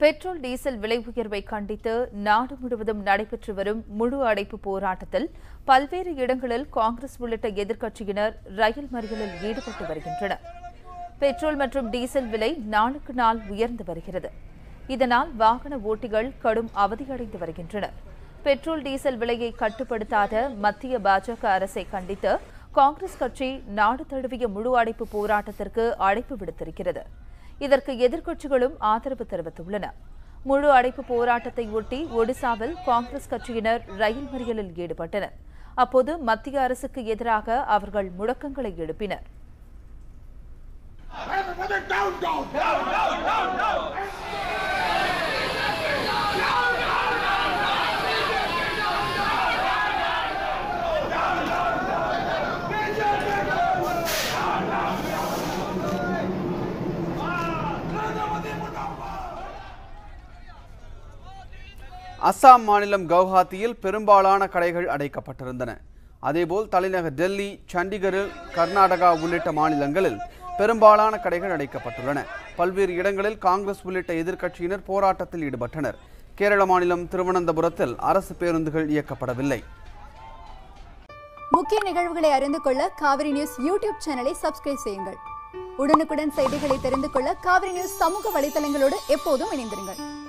Petrol diesel விலை உயர்வை கண்டித்து நாடு முழுவதும் நடைபெற்று வரும் முழு அடைப்பு போராட்டத்தில் பல்வேறு இடங்களில் காங்கிரஸ் உள்ளிட்ட எதிர்க்கட்சியினர் ரயில் மறியலில் ஈடுபட்டு வருகின்றனர் பெட்ரோல் மற்றும் டீசல் விலை நாளுக்கு நாள் உயர்ந்து வருகிறது இதனால் வாகன ஓட்டிகள் கடும் அவதியடைந்து வருகின்றனர் பெட்ரோல் டீசல் விலையை கட்டுப்படுத்தாத மத்திய பாஜக அரசை கண்டித்து காங்கிரஸ் கட்சி நாடு தழுவிய முழு அடைப்பு போராட்டத்திற்கு அழைப்பு விடுத்திருக்கிறது இதற்கு எதிர்க்கட்சிகளும் ஆதரவு தெரிவித்துள்ளன முழு அடைப்பு போராட்டத்தை ஒட்டி ஒடிசாவில் காங்கிரஸ் கட்சியினர் ரயில் மறியலில் ஈடுபட்டனர் அப்போது மத்திய அரசுக்கு எதிராக அவர்கள் முழக்கங்களை எழுப்பினர் Everybody down, down, down, down, down, down. Assam மாநிலம் கவுஹாத்தியில் பெரும்பாலான கடைகள் அடைக்கப்பட்டிருந்தன அதேபோல் தலைநகர் டெல்லி சண்டிகரில் கர்நாடகா உள்ளிட்ட மாநிலங்களில் பெரும்பாலான கடைகள் அடைக்கப்பட்டுள்ளன பல்வேறு இடங்களில் காங்கிரஸ் உள்ளிட்ட எதிர்க்கட்சியினர் போராட்டத்தில் ஈடுபட்டனர் கேரள மாநிலம் திருவனந்தபுரத்தில் அரசு பேருந்துகள் இயக்கப்படவில்லை முக்கிய நிகழ்வுகளை அறிந்து கொள்ள காவிரி நியூஸ் யூடியூப் சேனலை சப்ஸ்கிரைப் செய்யுங்கள் உடனுக்குடன் செய்திகளை தெரிந்து கொள்ள காவிரி நியூஸ் சமூக வலைதளங்களோடு எப்போதும் இணைந்திருங்கள்